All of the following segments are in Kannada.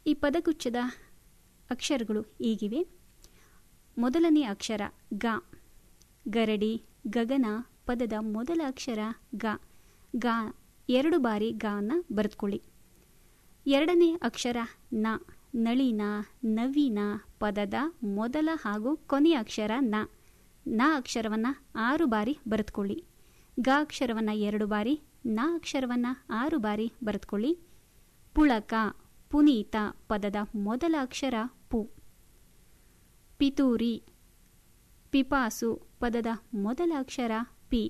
ಈ ಪದಗುಚ್ಛದ ಅಕ್ಷರಗಳು ಹೀಗಿವೆ ಮೊದಲನೇ ಅಕ್ಷರ ಗ ಗರಡಿ ಗಗನ ಪದದ ಮೊದಲ ಅಕ್ಷರ ಗ ಗ ಎರಡು ಬಾರಿ ಗಾನ ಬರೆದುಕೊಳ್ಳಿ ಎರಡನೇ ಅಕ್ಷರ ನ ನಳಿನ ನವೀನ ಪದದ ಮೊದಲ ಹಾಗೂ ಕೊನೆಯ ಅಕ್ಷರ ನ ನ ಅಕ್ಷರವನ್ನು ಆರು ಬಾರಿ ಬರೆದುಕೊಳ್ಳಿ ಗ ಅಕ್ಷರವನ್ನು ಎರಡು ಬಾರಿ ನ ಅಕ್ಷರವನ್ನು ಆರು ಬಾರಿ ಬರೆದುಕೊಳ್ಳಿ ಪುಳಕ ಪುನೀತ ಪದದ ಮೊದಲ ಅಕ್ಷರ ಪು ಪಿತೂರಿ ಪಿಪಾಸು ಪದದ ಮೊದಲ ಅಕ್ಷರ ಪಿ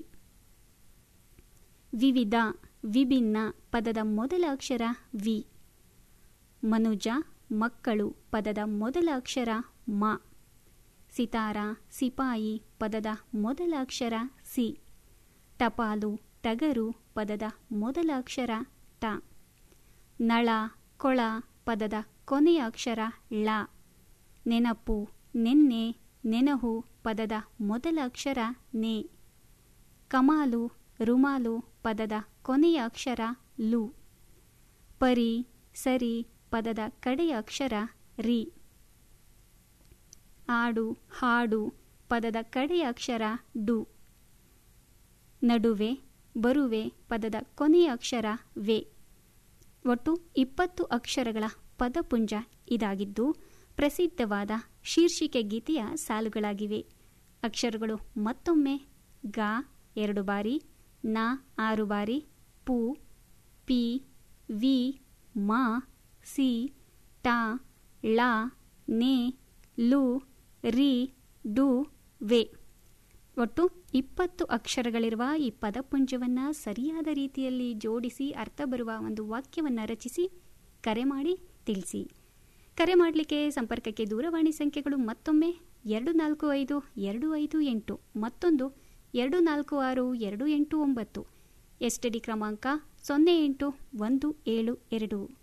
ವಿವಿಧ ವಿಭಿನ್ನ ಪದದ ಮೊದಲ ಅಕ್ಷರ ವಿ ಮನುಜ ಮಕ್ಕಳು ಪದದ ಮೊದಲ ಅಕ್ಷರ ಮ ಸಿತಾರ ಸಿಪಾಯಿ ಪದದ ಮೊದಲ ಅಕ್ಷರ ಸಿ ಟಪಾಲು ಟಗರು ಪದದ ಮೊದಲ ಅಕ್ಷರ ಟ ನಳ ಕೊಳ ಪದದ ಕೊನೆಯ ಅಕ್ಷರ ಳ ನೆನಪು ನೆನ್ನೆ ನೆನಹು ಪದದ ಮೊದಲ ಅಕ್ಷರ ನೆ ಕಮಾಲು ರುಮಾಲು ಪದದ ಕೊನೆಯ ಅಕ್ಷರ ಲು ಪರಿ ಸರಿ ಪದದ ಕಡೆಯ ಅಕ್ಷರ ರಿ ಆಡು ಹಾಡು ಪದದ ಕಡೆಯ ಅಕ್ಷರ ಡು ನಡುವೆ ಬರುವೆ ಪದದ ಕೊನೆಯ ಅಕ್ಷರ ವೆ ಒಟ್ಟು ಇಪ್ಪತ್ತು ಅಕ್ಷರಗಳ ಪದಪುಂಜ ಇದಾಗಿದ್ದು ಪ್ರಸಿದ್ಧವಾದ ಶೀರ್ಷಿಕೆ ಗೀತೆಯ ಸಾಲುಗಳಾಗಿವೆ ಅಕ್ಷರಗಳು ಮತ್ತೊಮ್ಮೆ ಗ ಎರಡು ಬಾರಿ ನ ಆರು ಬಾರಿ ಪು ಪಿ ವಿ ಮ ಸಿ ಟ ಳ ನೆ ಲು ರಿ ಡು ವೆ ಒಟ್ಟು ಇಪ್ಪತ್ತು ಅಕ್ಷರಗಳಿರುವ ಈ ಪದಪುಂಜವನ್ನು ಸರಿಯಾದ ರೀತಿಯಲ್ಲಿ ಜೋಡಿಸಿ ಅರ್ಥ ಬರುವ ಒಂದು ವಾಕ್ಯವನ್ನು ರಚಿಸಿ ಕರೆ ಮಾಡಿ ತಿಳಿಸಿ ಕರೆ ಮಾಡಲಿಕ್ಕೆ ಸಂಪರ್ಕಕ್ಕೆ ದೂರವಾಣಿ ಸಂಖ್ಯೆಗಳು ಮತ್ತೊಮ್ಮೆ ಎರಡು ನಾಲ್ಕು ಐದು ಎರಡು ಐದು ಎಂಟು ಮತ್ತೊಂದು ಎರಡು ನಾಲ್ಕು ಆರು ಎರಡು ಎಂಟು ಒಂಬತ್ತು ಎಸ್ ಟಿ ಡಿ ಕ್ರಮಾಂಕ ಸೊನ್ನೆ ಎಂಟು ಒಂದು ಏಳು ಎರಡು